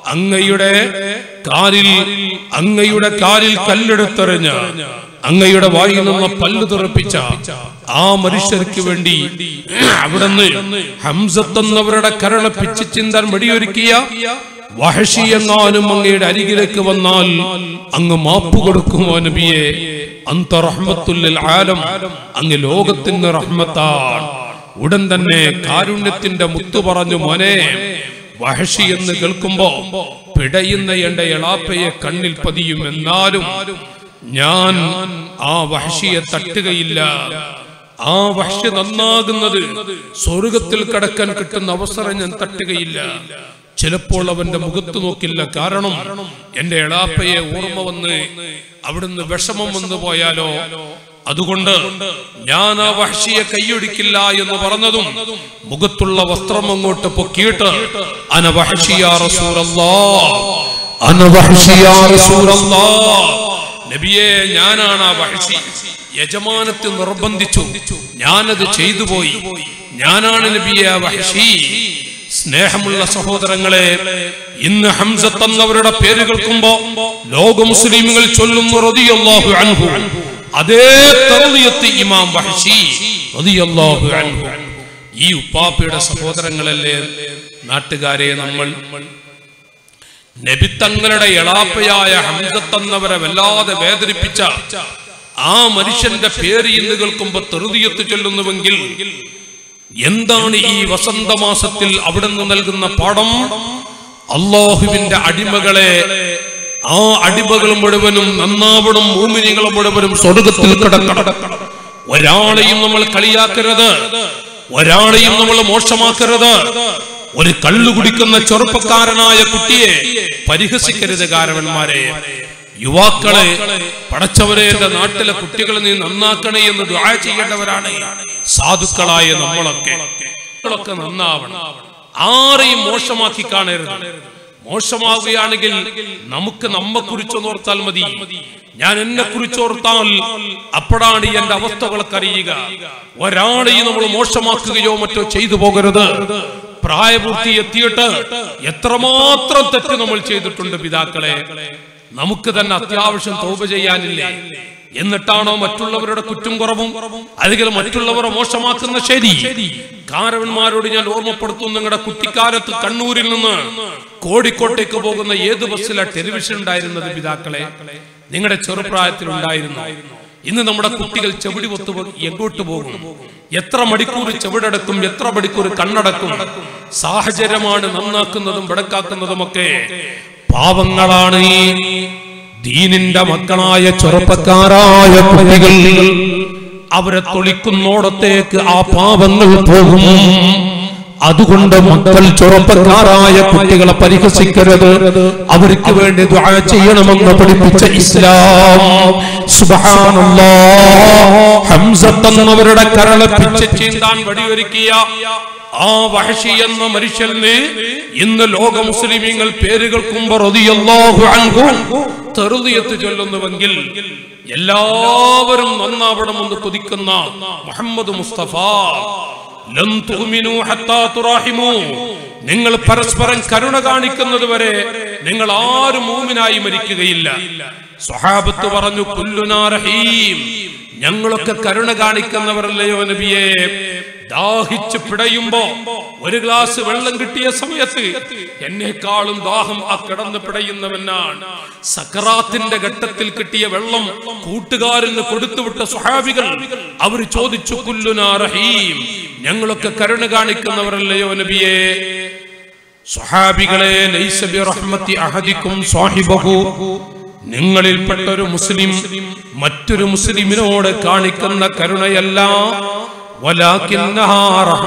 അങ്ങയുടെ കാലിൽ അങ്ങയുടെ കാലിൽ കല്ലെടുത്തെറിഞ്ഞ് അങ്ങയുടെ വായിൽ നിന്ന് പല്ല് തെറിപ്പിച്ച ആ മനുഷ്യർക്ക് വേണ്ടി അവിടുന്ന് ഹംസത്തെന്നവരുടെ കരള പിച്ച് ചിന്താൻ വെടിയൊരുക്കിയ വഹഷി എങ്ങാനും അങ്ങയുടെ അരികിലേക്ക് വന്നാൽ അങ്ങ് മാപ്പ് കൊടുക്കുമോ നബിയെ അന്ത റഹ്മത്തുല്ലിൽ ആലം അങ്ങ് ലോകത്തിന് റഹ്മത്താണ് ഉടൻ തന്നെ കാരുണ്യത്തിന്റെ മുത്തു പറഞ്ഞു മോനെ വഹഷി എന്ന് കേൾക്കുമ്പോ പിടയുന്ന എന്റെ എളാപ്പയെ കണ്ണിൽ പതിയും എന്നാലും ഞാൻ ആ വഹഷിയെ തട്ടുകയില്ല ആ വഹ്ഷി നന്നാകുന്നത് സ്വർഗത്തിൽ കടക്കാൻ കിട്ടുന്ന അവസരം ഞാൻ തട്ടുകയില്ല ചിലപ്പോൾ അവന്റെ മുഖത്ത് നോക്കില്ല കാരണം എന്റെ എളാപ്പയെ ഓർമ്മ വന്ന് അവിടുന്ന് വിഷമം വന്നു പോയാലോ അതുകൊണ്ട് ഞാൻ ആ വഹ്ഷിയെ കൈയൊടിക്കില്ല എന്ന് പറഞ്ഞതും മുഖത്തുള്ള വസ്ത്രം അങ്ങോട്ട് പൊക്കിയിട്ട് അന വഹ്ഷിയാ റസൂലല്ലാഹ് അന വഹ്ഷിയാ റസൂലല്ലാഹ് നബിയെ ഞാനാണ് ആ വഹ്ഷി യജമാനത്തെ നിർബന്ധിച്ചു ഞാനത് ചെയ്തു പോയി ഞാനാണ് നബിയെ ആ വഹ്ഷി സ്നേഹമുള്ള സഹോദരങ്ങളെ ഇന്ന് ഹംസത്ത് എന്നവരുടെ പേര് കേൾക്കുമ്പോ ലോക മുസ്ലിമുകൾ ചൊല്ലുന്നു റളിയല്ലാഹു അൻഹു അതേ തർദിയത്ത് ഇമാം വഹ്ഷി റളിയല്ലാഹു അൻഹു ഈ ഉപ്പാപ്പയുടെ സഹോദരങ്ങളല്ലേ നാട്ടുകാരെ നമ്മൾ നബിത്തങ്ങളുടെ എളാപ്പയായ ഹംസത്ത് എന്നവരെ വല്ലാതെ വേദനിപ്പിച്ച ആ മനുഷ്യന്റെ പേര് ഇന്ന് കേൾക്കുമ്പോ തെറുതിയത്ത് ചൊല്ലുന്നുവെങ്കിൽ എന്താണ് ഈ വസന്തമാസത്തിൽ അവിടെ നിന്ന് നൽകുന്ന പാഠം അള്ളാഹുവിന്റെ അടിമകളെ ആ അടിമകൾ മുഴുവനും നന്നാവണം മൂമിനികൾ മുഴുവനും സ്വർഗത്തിൽ കിടക്കണം ഒരാളെയും നമ്മൾ കളിയാക്കരുത് ഒരാളെയും നമ്മൾ മോശമാക്കരുത് ഒരു കള്ളു കുടിക്കുന്ന ചെറുപ്പക്കാരനായ കുട്ടിയെ പരിഹസിക്കരുത് കാരവന്മാരെ യുവാക്കളെ പടച്ചവരെ എന്റെ നാട്ടിലെ കുട്ടികളെ നീ നന്നാക്കണേ എന്ന് ദ്വാ ചെയ്യേണ്ടവരാണ് സാധുക്കളായ നമ്മളൊക്കെ നമ്മളൊക്കെ നന്നാവണം ആരെയും മോശമാക്കി കാണരുത് മോശമാവുകയാണെങ്കിൽ നമുക്ക് നമ്മെ കുറിച്ചൊന്നോർത്താൽ മതി ഞാൻ എന്നെ കുറിച്ചോർത്താൽ അപ്പോഴാണ് ഈ എന്റെ അവസ്ഥകളൊക്കെ അറിയുക ഒരാളെയും നമ്മൾ മോശമാക്കുകയോ മറ്റോ ചെയ്തു പോകരുത് പ്രായപൂർത്തി എത്തിയിട്ട് എത്രമാത്രം തെറ്റ് നമ്മൾ ചെയ്തിട്ടുണ്ട് പിതാക്കളെ നമുക്ക് തന്നെ അത്യാവശ്യം തോപ ചെയ്യാനില്ലേ എന്നിട്ടാണോ മറ്റുള്ളവരുടെ കുറ്റം കുറവും അല്ലെങ്കിൽ മറ്റുള്ളവരെ മോശമാക്കുന്ന ശരി കാരവന്മാരോട് ഞാൻ ഓർമ്മപ്പെടുത്തും നിങ്ങളുടെ കുട്ടിക്കാലത്ത് കണ്ണൂരിൽ നിന്ന് കോഴിക്കോട്ടേക്ക് പോകുന്ന ഏത് ബസ്സിലാണ് ടെലിവിഷൻ ഉണ്ടായിരുന്നത് പിതാക്കളെ നിങ്ങളുടെ ചെറുപ്രായത്തിൽ ഉണ്ടായിരുന്നു ഇന്ന് നമ്മുടെ കുട്ടികൾ ചെവിടി ഒത്തു എങ്ങോട്ട് പോകും എത്ര മണിക്കൂർ ചെവിടടക്കും എത്ര മണിക്കൂർ കണ്ണടക്കും സാഹചര്യമാണ് നന്നാക്കുന്നതും വെടക്കാക്കുന്നതുമൊക്കെ പാവങ്ങളാണ് ഈ ദീനിന്റെ മക്കളായ ചെറുപ്പക്കാരായ കുട്ടികൾ അവരെ തൊളിക്കുന്നോടത്തേക്ക് ആ പാവങ്ങൾ പോകും അതുകൊണ്ട് മക്കൾ ചെറുപ്പക്കാരായ കുട്ടികളെ പരിഹസിക്കരുത് അവർക്ക് വേണ്ടി ദുആ ചെയ്യണമെന്ന് പഠിപ്പിച്ച ഇസ്ലാം സുബ്ഹാനല്ലാഹ് ഹംസത്ത് എന്നവരുടെ കരളെ പിച്ച് ചീന്താൻ വടിയൊരുക്കിയ ആ വഹഷി എന്ന മനുഷ്യന് ഇന്ന് ലോക മുസ്ലിമീങ്ങൾ പേര് കേൾക്കുമ്പോൾ റളിയല്ലാഹു അൻഹു തെറുതിയത്ത് ചൊല്ലുന്നുവെങ്കിൽ എല്ലാവരും നന്നാവണമെന്ന് കൊതിക്കുന്ന മുഹമ്മദ് മുസ്തഫ ലൻ തുഅ്മിനൂ ഹത്താ തുറാഹിമൂ നിങ്ങൾ പരസ്പരം കരുണ കാണിക്കുന്നത് വരെ നിങ്ങൾ ആരും മൂമിനായി മരിക്കുകയില്ല സ്വഹാബത്ത് പറഞ്ഞു കുല്ലുനാ റഹീം ഞങ്ങളൊക്കെ കരുണ കാണിക്കുന്നവരല്ലയോ നബിയെ ദാഹിച്ച് പിടയുമ്പോ ഒരു ഗ്ലാസ് വെള്ളം കിട്ടിയ സമയത്ത് എന്നെക്കാളും ദാഹം ആ കിടന്ന് പിടയുന്നവനാണ് സക്കറാത്തിന്റെ ഘട്ടത്തിൽ കിട്ടിയ വെള്ളം കൂട്ടുകാരന് കൊടുത്തുവിട്ട സുഹാബികൾ അവർ ചോദിച്ചു കുല്ലുനാ റഹീം ഞങ്ങളൊക്കെ കരുണ കാണിക്കുന്നവരല്ലയോ നബിയെ സുഹാബികളെ ലൈസ ബി റഹ്മത്തി അഹദിക്കും സാഹിബഹു നിങ്ങളിൽപ്പെട്ട ഒരു മുസ്ലിം മറ്റൊരു മുസ്ലിമിനോട് കാണിക്കുന്ന കരുണയല്ല വലാകിന്നഹാ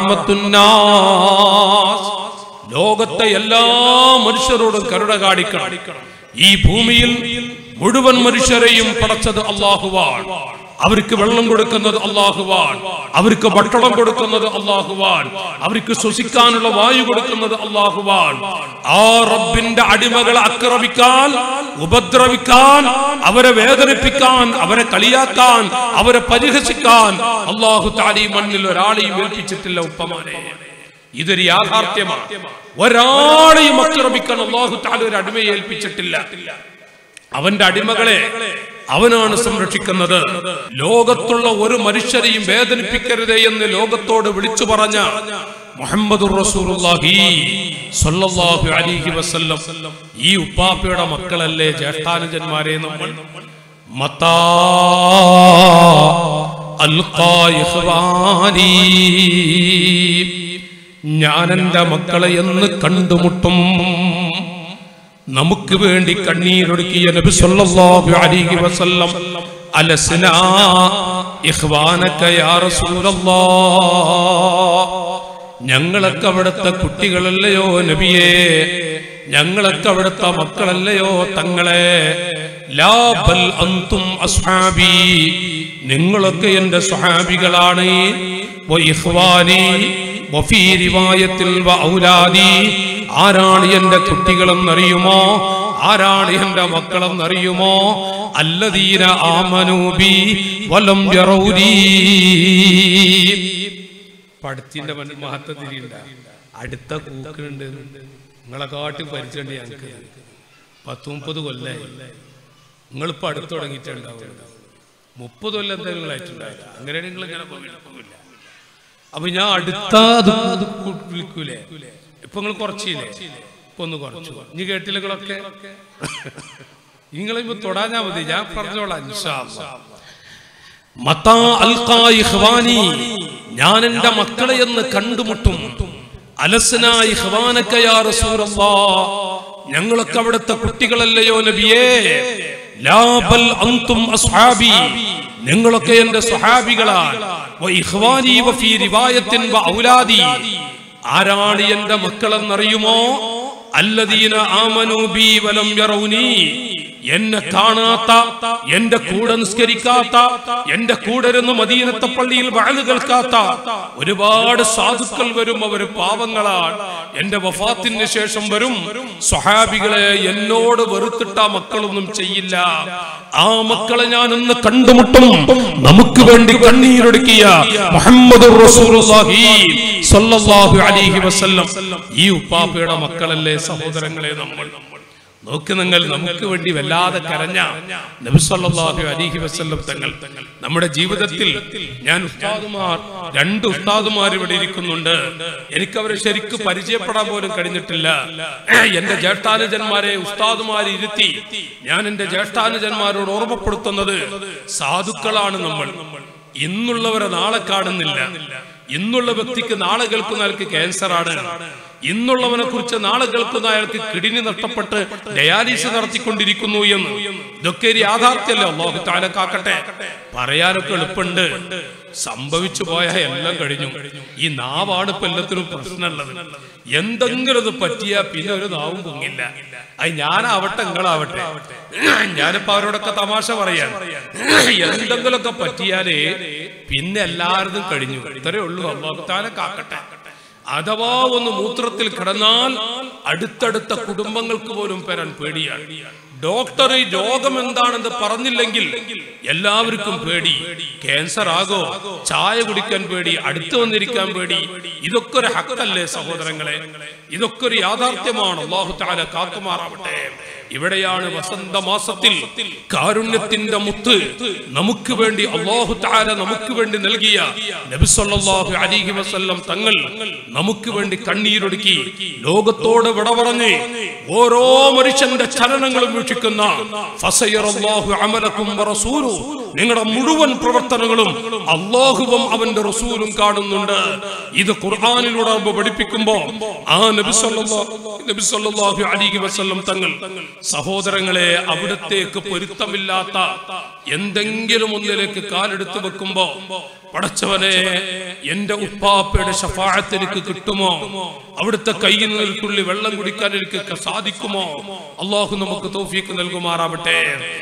റഹ്മത്തുന്നാസ് ലോകത്തെ എല്ലാ മനുഷ്യരോടും കരുണ കാണിക്കണം ഈ ഭൂമിയിൽ മുഴുവൻ മനുഷ്യരെയും പടച്ചത് അള്ളാഹുവാൻ അവർക്ക് വെള്ളം കൊടുക്കുന്നത് അള്ളാഹുവാൻ അവർക്ക് ഭക്ഷണം കൊടുക്കുന്നത് അള്ളാഹുവാൻ അവർക്ക് ശ്വസിക്കാനുള്ള വായു കൊടുക്കുന്നത് അള്ളാഹുവാൻ ആ റബ്ബിന്റെ അടിമകളെ ആക്രമിക്കാൻ ഉപദ്രവിക്കാൻ അവരെ വേദനിപ്പിക്കാൻ അവരെ കളിയാക്കാൻ അവരെ പരിഹസിക്കാൻ അള്ളാഹു താലി മണ്ണിൽ ഒരാളെയും ഏൽപ്പിച്ചിട്ടില്ല ഉപ്പമാനെ ഇതൊരു യാഥാർത്ഥ്യമാണ് ഒരാളെയും ആക്രമിക്കാൻ അള്ളാഹു താല ഒരു അടിമയെ ഏൽപ്പിച്ചിട്ടില്ല അവന്റെ അടിമകളെ അവനാണ് സംരക്ഷിക്കുന്നത് ലോകത്തുള്ള ഒരു മനുഷ്യരെയും വേദനിപ്പിക്കരുതേ എന്ന് ലോകത്തോട് വിളിച്ചു പറഞ്ഞ മുഹമ്മദ് റസൂലുള്ളാഹി സ്വല്ലല്ലാഹു അലൈഹി വസല്ലം ഈ ഉപ്പാപ്പയുടെ മക്കളല്ലേ ജ്യേഷ്ഠാനുജന്മാരെ നമ്മൾ മത്താ അൽഖാ ഇഖ്വാനി ഞാൻ എന്റെ മക്കളെ എന്ന് കണ്ടുമുട്ടും നമുക്ക് വേണ്ടി കണ്ണീരൊടുക്കിയ നബി സല്ലല്ലാഹു അലൈഹി വസല്ലം അലസ്നാ ഇഖ്വാനക യാ റസൂലല്ലാഹ് ഞങ്ങളൊക്കെ അവിടുത്തെ കുട്ടികളല്ലയോ നബിയേ ഞങ്ങളൊക്കെ അവിടുത്തെ മക്കളല്ലയോ തങ്ങളെ ലാ ബൽ അന്തും അസ്ഹാബി നിങ്ങളൊക്കെ എന്റെ സ്വഹാബികളാണ് വ ഇഖ്വാനി വഫീ റിവായത്തിൽ വ ഔലാദി ആരാണ് എന്റെ കുട്ടികളെന്നറിയുമോ ആരാണ് എന്റെ മക്കളെന്നറിയുമോ അല്ലദീന ആമനൂബി വലം യറൗനി പടത്തിന്റെ മഹത്വത്തിലുണ്ട അടുത്ത കൂക്കിനുണ്ട് നിങ്ങളെ കാട്ടി പരിചയണ്ട് ഞങ്ങൾക്ക് പത്ത് മുപ്പത് കൊല്ലായി നിങ്ങളിപ്പോ അടുത്ത് തുടങ്ങിയിട്ടുണ്ടാവും മുപ്പത് കൊല്ലം എന്തായാലും നിങ്ങളായിട്ടുണ്ടാവില്ല അങ്ങനെ നിങ്ങൾ ഇങ്ങനെ പോകില്ല അപ്പൊ ഞാൻ അടുത്ത അത് വിളിക്കൂലേ ഇപ്പൊ നിങ്ങൾ കുറച്ചില്ലേ ഇപ്പൊ ഒന്ന് കുറച്ചു ഇനി കേട്ടില്ല നിങ്ങളൊക്കെ നിങ്ങളിപ്പോ തൊടാഞ്ഞാ മതി ഞാൻ പറഞ്ഞോളാം ഇൻഷാ അല്ലാ. മത്താ അൽഖാ ഇഖ്വാനി ഞാൻ എന്റെ മക്കളെ എന്ന് കണ്ടുമുട്ടും അലസ്ന ഇഖ്വാനക യാ റസൂലല്ലാഹ് ഞങ്ങളൊക്കെ അവിടുത്തെ കുട്ടികളല്ലയോ നബിയേ ലാ ബൽ അൻതും അസ്ഹാബി നിങ്ങളൊക്കെ എന്റെ സ്വഹാബികളാണ് വ ഇഖ്വാനി വഫീ റിവായത്തിൻ വ ഔലാദി ആരാണ് എന്റെ മക്കളെന്നറിയുമോ അല്ലദീന ആമനൂ ബി വലം യറൗനി എന്നെ കാണാത്ത എന്റെ കൂടെ നിസ്കരിക്കാത്ത എന്റെ കൂടെ ഇരുന്ന് മദീനത്തെ പള്ളിയിൽ വാഴ് കേൾക്കാത്ത ഒരുപാട് സാധുക്കൾ വരും അവര് പാവങ്ങളാണ് എന്റെ വഫാത്തിന് ശേഷം വരും സ്വഹാബികളെ എന്നോട് വെറുത്തിട്ട മക്കളൊന്നും ചെയ്യില്ല ആ മക്കളെ ഞാൻ ഒന്ന് കണ്ടുമുട്ടും നമുക്ക് വേണ്ടി കണ്ണീരൊടുക്കിയ മുഹമ്മദ് റസൂലുള്ളാഹി സ്വല്ലല്ലാഹു അലൈഹി വസല്ലം ഈ ഉപ്പാപ്പയുടെ മക്കളല്ലേ സഹോദരങ്ങളെ നമ്മൾ നോക്ക് നിങ്ങൾ നമുക്ക് വേണ്ടി വല്ലാതെ കരഞ്ഞ നബി സല്ലല്ലാഹു അലൈഹി വസല്ലം തങ്ങൾ നമ്മുടെ ജീവിതത്തിൽ ഞാൻ ഉസ്താദുമാർ രണ്ട് ഉസ്താദുമാർ ഇവിടെ ഇരിക്കുന്നുണ്ട് എനിക്ക് അവരെ ശരിക്ക് പരിചയപ്പെടാൻ പോലും കഴിഞ്ഞിട്ടില്ല എന്റെ ജ്യേഷ്ഠാനുജന്മാരെ ഉസ്താദുമാർ ഇരുത്തി ഞാൻ എന്റെ ജ്യേഷ്ഠാനുജന്മാരോട് ഓർമ്മപ്പെടുത്തുന്നത് സാധുക്കളാണ് നമ്മൾ ഇന്നുള്ളവരെ നാളെ കാണുന്നില്ല ഇന്നുള്ള വ്യക്തിക്ക് നാളെ കേൾക്കുന്ന അയാൾക്ക് ക്യാൻസർ ആണ് ഇന്നുള്ളവനെ കുറിച്ച് നാളെ കേൾക്കുന്ന അയാൾക്ക് കിഡ്നി നഷ്ടപ്പെട്ട് ഡയാലിസിസ് നടത്തിക്കൊണ്ടിരിക്കുന്നു എന്ന് ഇതൊക്കെ ഒരു യാഥാർത്ഥ്യമല്ലേ അള്ളാഹു താല കാക്കട്ടെ പറയാനൊക്കെ എളുപ്പമുണ്ട് സംഭവിച്ചു പോയ എല്ലാം കഴിഞ്ഞു ഈ നാവാണ് ഇപ്പൊ എല്ലാത്തിനും പ്രശ്നമുള്ളത് എന്തെങ്കിലും അത് പറ്റിയാ പിന്നെ ഒരു നാവും പൊങ്ങില്ല അത് ഞാനാവട്ടെ നിങ്ങളാവട്ടെ ഞാനിപ്പോ അവരോടൊക്കെ തമാശ പറയാൻ എന്തെങ്കിലുമൊക്കെ പറ്റിയാലേ പിന്നെ എല്ലാവരും കഴിഞ്ഞു ഇത്രയേ ഉള്ളൂ അള്ളാഹുത്താനെ കാക്കട്ടെ അഥവാ ഒന്ന് മൂത്രത്തിൽ കിടന്നാൽ അടുത്തടുത്ത കുടുംബങ്ങൾക്ക് പോലും വരാൻ പേടിയാണ് ഡോക്ടർ ഈ രോഗം എന്താണെന്ന് പറഞ്ഞില്ലെങ്കിൽ എല്ലാവർക്കും പേടി ക്യാൻസർ ആകോ ചായ കുടിക്കാൻ പേടി അടുത്ത് വന്നിരിക്കാൻ പേടി ഇതൊക്കെ ഒരു ഹക്കല്ലേ സഹോദരങ്ങളെ ഇതൊക്കെ ഒരു യാഥാർത്ഥ്യമാണ് അള്ളാഹു താല കാക്കുമാറാവട്ടെ ഇവിടെയാണ് വസന്ത മാസത്തിൽ കാരുണ്യത്തിന്റെ മുത്ത് നമുക്ക് വേണ്ടി അള്ളാഹു താല നമുക്ക് വേണ്ടി നൽകിയ നബിസല്ലാഹു അലിഹി വസല്ലം തങ്ങൾ നമുക്ക് വേണ്ടി കണ്ണീരൊടുക്കി ലോകത്തോട് വിട പറഞ്ഞ് ഓരോ മനുഷ്യന്റെ ചലനങ്ങളും വീക്ഷിക്കുന്ന ഫസയറല്ലാഹു അമലക്കും വറസൂലു നിങ്ങളുടെ മുഴുവൻ പ്രവർത്തനങ്ങളും അള്ളാഹുവും അവന്റെ റസൂലും കാണുന്നുണ്ട് ഇത് ഖുർആാനിലൂടെ നമ്മ പഠിപ്പിക്കുമ്പോ ആ നബി സല്ലല്ലാഹു നബി സല്ലല്ലാഹു അലൈഹി വസല്ലം തങ്ങൾ സഹോദരങ്ങളെ അവിടത്തേക്ക് പൊരുത്തമില്ലാത്ത എന്തെങ്കിലും ഒന്നിലേക്ക് കാലെടുത്ത് വെക്കുമ്പോ പടച്ചവനെ എന്റെ ഉപ്പാപ്പയുടെ ഷഫാഴത്ത് എനിക്ക് കിട്ടുമോ അവിടുത്തെ കയ്യിൽ നിന്ന് ഒരു തുള്ളി വെള്ളം കുടിക്കാൻ എനിക്ക് സാധിക്കുമോ അള്ളാഹു നമുക്ക് തോഫീക്ക് നൽകുമാറാവട്ടെ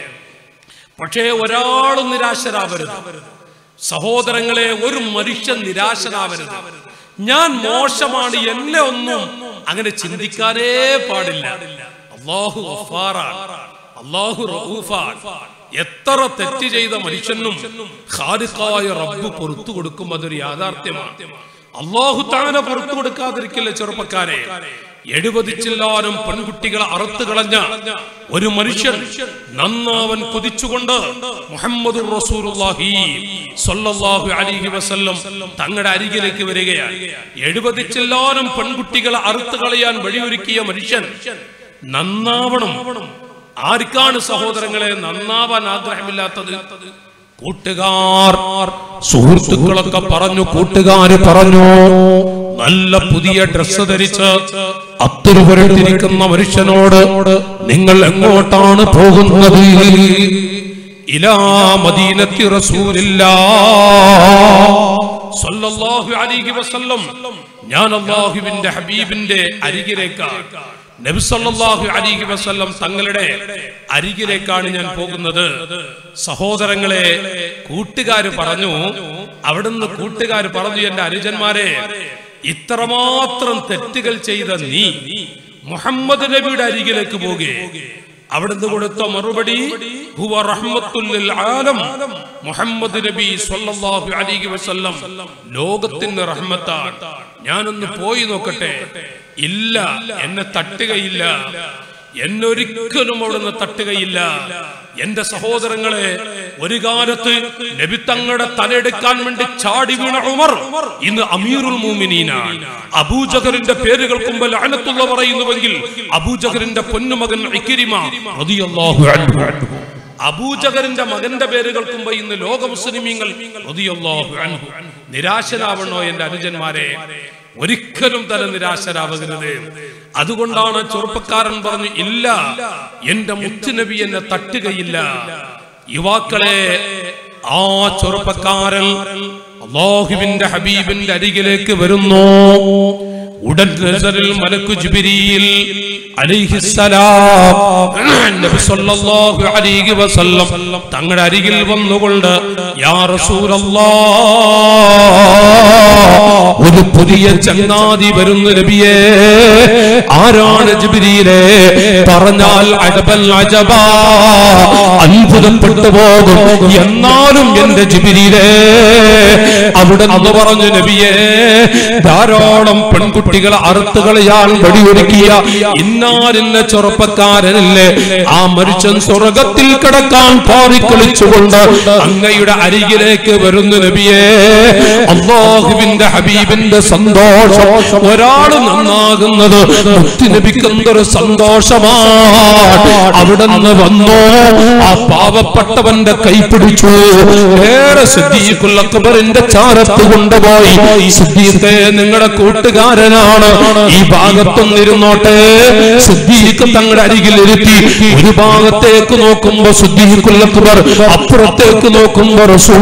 പക്ഷേ ഒരാളും നിരാശരാവരുത് സഹോദരങ്ങളെ ഒരു മനുഷ്യൻ നിരാശനാവരുത് ഞാൻ മോശമാണ് എന്നെ ഒന്നും അങ്ങനെ ചിന്തിക്കാനേ പാടില്ല അള്ളാഹു ഗഫാറാണ് അള്ളാഹു റഊഫാണ് എത്ര തെറ്റ് ചെയ്ത മനുഷ്യനും ഖാലിഖായ റബ്ബ് പുറത്തു കൊടുക്കും അതൊരു യാഥാർത്ഥ്യമാണ് അള്ളാഹു താന പുറത്തു കൊടുക്കാതിരിക്കില്ല ചെറുപ്പക്കാരെ എഴുപത് ചില്ലാനും പെൺകുട്ടികളെ അറുത്തു കളഞ്ഞ ഒരു മനുഷ്യൻ നന്നാവൻ കൊതിച്ചുകൊണ്ട് മുഹമ്മദ് റസൂലുള്ളാഹി സ്വല്ലല്ലാഹു അലൈഹി വസല്ലം തങ്ങളുടെ അരികിലേക്ക് വരികയാണ് എഴുപത് ചില്ലാനും പെൺകുട്ടികളെ അറുത്തു കളയാൻ വഴിയൊരുക്കിയ മനുഷ്യൻ നന്നാവണം ആർക്കാണ് സഹോദരങ്ങളെ നന്നാവാൻ ആഗ്രഹമില്ലാത്തത് കൂട്ടുകാർ സുഹൃത്തുക്കളൊക്കെ പറഞ്ഞു കൂട്ടുകാര് പറഞ്ഞു നല്ല പുതിയ ഡ്രസ്സ് ധരിച്ച് അത്തിരി പുരട്ടിരിക്കുന്ന മനുഷ്യനോട് നിങ്ങൾ എങ്ങോട്ടാണ് പോകുന്നത് ഇലാ മദീനത്തി റസൂലില്ലാ സ്വല്ലല്ലാഹു അലൈഹി വസല്ലം ഞാൻ അല്ലാഹുവിന്റെ ഹബീബിന്റെ അരികിലേക്കാണ് നബി സല്ലല്ലാഹു അലൈഹി വസല്ലം തങ്ങളുടെ അരികിലേക്കാണ് ഞാൻ പോകുന്നത് സഹോദരങ്ങളെ കൂട്ടുകാര് പറഞ്ഞു അവിടുന്ന് കൂട്ടുകാര് പറഞ്ഞു എന്റെ അനുജന്മാരെ ഇത്രമാത്രം തെറ്റുകൾ ചെയ്ത നീ മുഹമ്മദ് നബിയുടെ അരികിലേക്ക് പോകെ അവിടുന്ന് കൊടുത്ത മറുപടി ഹുവ റഹ്മത്തുൽ ലിൽ ആലം മുഹമ്മദ് നബി സ്വല്ലല്ലാഹു അലൈഹി വസല്ലം ലോകത്തിന് റഹ്മത്താണ് ഞാനൊന്ന് പോയി നോക്കട്ടെ ഇല്ല എന്നെ തട്ടുകയില്ല എന്നൊരിക്കലും അവിടുന്ന് തട്ടുകയില്ല എന്റെ സഹോദരങ്ങളെ ഒരു കാലത്ത് നബി തങ്ങളുടെ തലയെടുക്കാൻ വേണ്ടി ചാടി വീണ ഉമർ ഇന്ന് അമീറുൽ മൂമിനീനാണ് അബൂജഹറിന്റെ പേര് കേൾക്കുമ്പോൾ അനത്തുള്ള പറയുന്നുവെങ്കിൽ അബൂജഹറിന്റെ പൊന്നുമകൻ ഇക്രിമ റളിയല്ലാഹു അൻഹു അബൂജഹറിന്റെ മകന്റെ പേര് കേൾക്കുമ്പോ ഇന്ന് ലോക മുസ്ലിമീങ്ങൾ റളിയല്ലാഹു അൻഹു നിരാശനാവണോ എന്റെ അനുജന്മാരെ ഒരിക്കലും തന്നെ നിരാശരാവരുത് അതുകൊണ്ടാണ് ചെറുപ്പക്കാരൻ പറഞ്ഞു ഇല്ല എന്റെ മുത്തുനബി എന്നെ തട്ടുകയില്ല യുവാക്കളെ ആ ചെറുപ്പക്കാരൻ അള്ളാഹുവിന്റെ ഹബീബിന്റെ അരികിലേക്ക് വരുന്നു ഉടൻ നസറിൽ മലക്കു ജിബിരിയിൽ അലൈഹിസ്സലാം നബി സല്ലല്ലാഹു അലൈഹി വസല്ലം തങ്ങളുടെ അരികിൽ വന്നുകൊണ്ട് യാ റസൂലല്ലാഹ് ഒരു പുതിയ ചങ്ങാതി വരുന്നു നബിയേ ആരാണ് ജിബ്രീലേ പറഞ്ഞാൽ അജബൽ അജബാ അത്ഭുതപ്പെട്ടു പോകും എന്നാലും എന്റെ ജിബ്രീലേ അവിടെ നിന്ന് പറഞ്ഞു നബിയേ ധാരാളം പെൺകുട്ടികളെ അറുത്ത് കളയാൻ വടിയൊരുക്കിയ ഇന്നാലിന്ന ചെറുപ്പക്കാരനല്ലേ ആ മനുഷ്യൻ സ്വർഗത്തിൽ കിടക്കാൻ പാറിക്കളിച്ചുകൊണ്ട് അങ്ങയുടെ അരികിലേക്ക് വരുന്നു നബിയേ അള്ളാഹുവിന്റെ ഹബീബിന്റെ സന്തോഷം ഒരാൾ നന്നാകുന്നത് മുത്തി നബിക്കുന്നൊരു സന്തോഷമാണ് അവിടെ നിന്ന് വന്നു ആ പാവപ്പെട്ടവന്റെ കൈ പിടിച്ചു ഏറെ സിദ്ദീഖുൽ അക്ബറിന്റെ ചാരത്ത് കൊണ്ടുപോയി സിദ്ദീഖെ നിങ്ങളുടെ കൂട്ടുകാരനാണ് ഈ ഭാഗത്തൊന്നിരുന്നോട്ടെ സിദ്ദീഖ് തങ്ങളുടെ അരികിൽ ഇരുത്തി ഒരു ഭാഗത്തേക്ക് നോക്കുമ്പോ സിദ്ദീഖുൽ അക്ബർ അപ്പുറത്തേക്ക് നോക്കുമ്പോ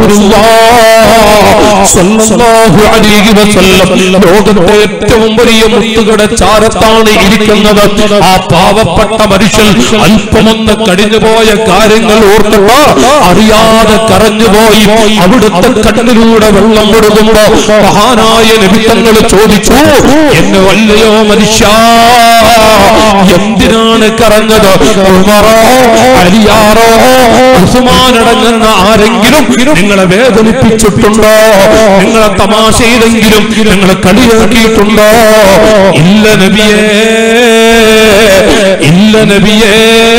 റസൂലുള്ളാഹി അലൈഹി വസല്ലം ലോകത്തെ ഏറ്റവും വലിയ മുത്തുകളുടെ ചാരത്താണ് ഇരിക്കുന്നത് ആ പാവപ്പെട്ട മനുഷ്യൻ അല്പമൊന്ന് കഴിഞ്ഞുപോയ കാര്യങ്ങൾ ഓർത്തപ്പോ അറിയാതെ കരഞ്ഞുപോയി അവിടുത്തെ കണ്ണിലൂടെ വെള്ളം കൊടുക്കുമ്പോ മഹാനായ നിമിത്തങ്ങൾ ചോദിച്ചു എന്നെ വല്ലയോ മനുഷ്യ എന്തിനാണ് കരഞ്ഞത് ഉമറോ അലിയാറോ ഉസ്മാനടങ്ങുന്ന ആരെങ്കിലും നിങ്ങളെ വേദനിപ്പിച്ചിട്ടുണ്ടോ നിങ്ങളെ തമാശ ചെയ്തെങ്കിലും നിങ്ങളെ കളിയാക്കിയിട്ടുണ്ടോ ഇല്ല നബിയേ ഇല്ല നബിയേ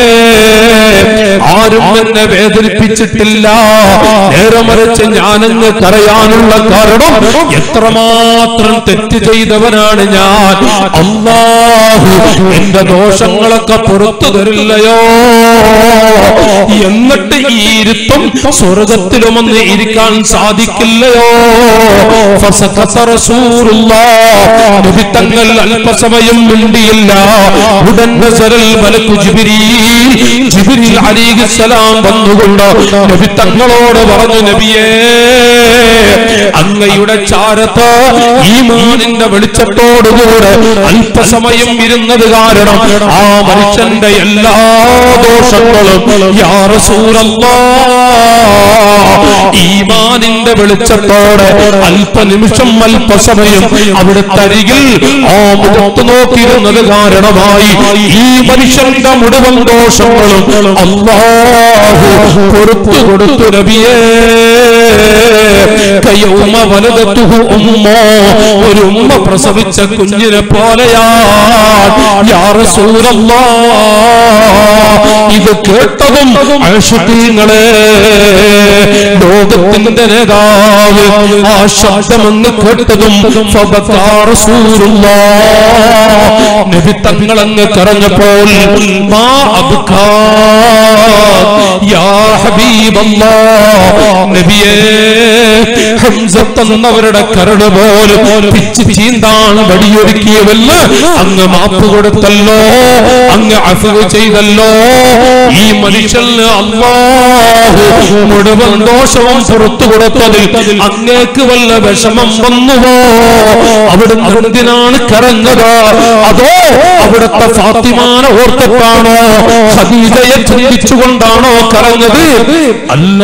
ആരും എന്നെ വേദനിപ്പിച്ചിട്ടില്ല നേരെ മറിച്ച് ഞാനെന്ന് കരയാനുള്ള കാരണം എത്രമാത്രം തെറ്റ് ചെയ്തവനാണ് ഞാൻ അള്ളാഹു എന്റെ ദോഷങ്ങളൊക്കെ പുറത്തു തരില്ലയോ എന്നിട്ട് ഈ ഇരുത്തം സ്വർഗത്തിലുമൊന്ന് ഇരിക്കാൻ സാധിക്കില്ലയോ ഫസഖസ റസൂലുള്ളാഹ്. നബി തങ്ങൾ അല്പസമയം മിണ്ടിയില്ല ഉടൻ നസറൽ മലക്കു ജിബ്രീൽ ജിബ്രീൽ അലൈഹിസ്സലാം വന്നുകൊണ്ട് നബി തങ്ങളോട് പറഞ്ഞു നബിയേ അങ്ങയുടെ ചാരത്ത് ഈമാനിന്റെ വെളിച്ചത്തോടുകൂടെ അല്പസമയം ഇരുന്നത് കാരണം ആ മനുഷ്യന്റെ എല്ലാ ദോഷങ്ങളും യാ റസൂലല്ലാഹ് ഈമാനിന്റെ വെളിച്ചത്തോടെ അല്പനിമിഷം അല്പസമയം അവിടുത്തെ അരികിൽ ആ മുഖത്ത് നോക്കിയിരുന്നത് കാരണമായി ഈ മനുഷ്യന്റെ മുഴുവൻ ദോഷങ്ങളും അള്ളാഹു പൊറുത്തു കൊടുത്തു നബിയേ കയ്യൗമ വലതത്തുഹു ഉമ്മ ഒരു ഉമ്മ പ്രസവിച്ച കുഞ്ഞിനെ പോലെയാ യാ റസൂലല്ലാ ഇത് കേട്ടതും അഴഷീങ്ങളെ ലോകത്തിന്റെ നേതാവ് ആ ശബ്ദമെന്ന് കേട്ടതും ഫബക്കാ റസൂലുള്ളാ. നബി തങ്ങളങ്ങ് കരഞ്ഞപ്പോൾ മാ അബ്കാ യാ ഹബീബല്ലാ നബിയേ ഹംസത്ത് എന്നവരുടെ കരട് പോലും പിച്ച് ചീന്താണ് വടിയൊരുക്കിയവല്ല അങ്ങ് മാപ്പ് കൊടുത്തല്ലോ അങ്ങ് അഫവ് ചെയ്തല്ലോ ഈ മനുഷ്യന് അള്ളാഹു മുഴുവൻ ദോഷവും പുറത്തു കൊടുത്തതിൽ അങ്ങേക്ക് വല്ല വിഷമം വന്നുവോ അവിടുന്ന് എന്തിനാണ് കരഞ്ഞത് അതോ അവിടുത്തെ ഫാത്തിമാനെ ഓർത്തിട്ടാണോ ഖദീജയെ ചിന്തിച്ചുകൊണ്ടാണോ കരഞ്ഞത് അല്ല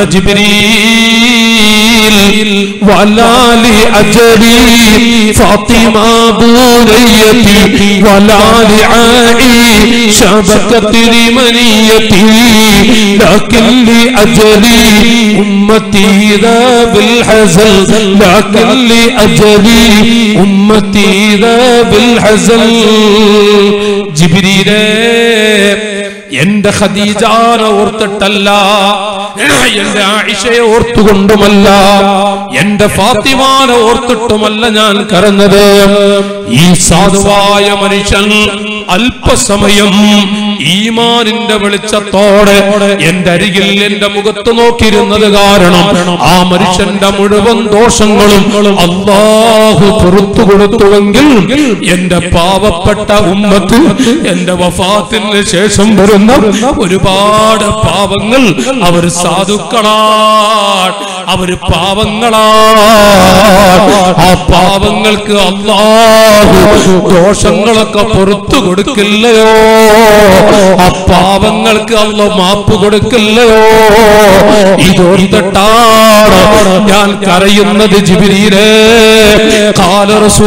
ജിബ്രീൽ വലാലി അജലി ഫാത്തിമ ബൂരയ്യതി വലാലി ആയി ശബകത്തി മനീയതി لكن لأجلي أمتي ذا بالحزن لكن لأجلي أمتي ذا بالحزن ജിബിരിയിലെ എന്റെ ഖദീജാനെ ഓർത്തിട്ടല്ല എന്റെ ആയിഷയെ ഓർത്തുകൊണ്ടുമല്ല എന്റെ ഫാത്തിമാനെ ഓർത്തിട്ടുമല്ല ഞാൻ കരഞ്ഞത് ഈ സാധുവായ മനുഷ്യൻ അല്പസമയം ഈമാനിന്റെ വെളിച്ചത്തോടെ എന്റെ അരികിൽ എന്റെ മുഖത്ത് നോക്കിയിരുന്നത് കാരണം ആ മനുഷ്യന്റെ മുഴുവൻ ദോഷങ്ങളും അള്ളാഹു പുറത്തു കൊടുത്തുവെങ്കിൽ എന്റെ പാവപ്പെട്ട ഉമ്മത്ത് എന്റെ വഫാത്തിന് ശേഷം വരുന്ന ഒരുപാട് പാവങ്ങൾ അവർ സാധുക്കളാണ് അവര് പാവങ്ങളാ ആ പാവങ്ങൾക്ക് അള്ളാഹു ദോഷങ്ങളൊക്കെ പുറത്തു കൊടുക്കില്ലയോ ആ പാവങ്ങൾക്ക് അല്ല മാപ്പ് കൊടുക്കില്ലയോ ഇതോർത്തിട്ടാണ് ഞാൻ കരയുന്നത് ജിബിരിയിലെ കാല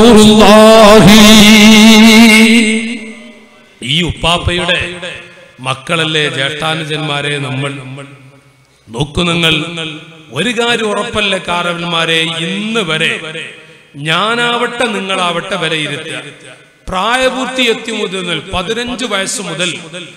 റസൂലുള്ളാഹി ഈ ഉപ്പാപ്പയുടെ മക്കളല്ലേ ജ്യേഷ്ഠാനുജന്മാരെ നമ്മൾ നോക്കു നിങ്ങൾ ഒരു കാര്യം ഉറപ്പല്ല കാരവന്മാരെ ഇന്ന് വരെ ഞാനാവട്ടെ നിങ്ങളാവട്ടെ വിലയിരുത്തുക പ്രായപൂർത്തി എത്തി മുതൽ പതിനഞ്ച് വയസ്സ് മുതൽ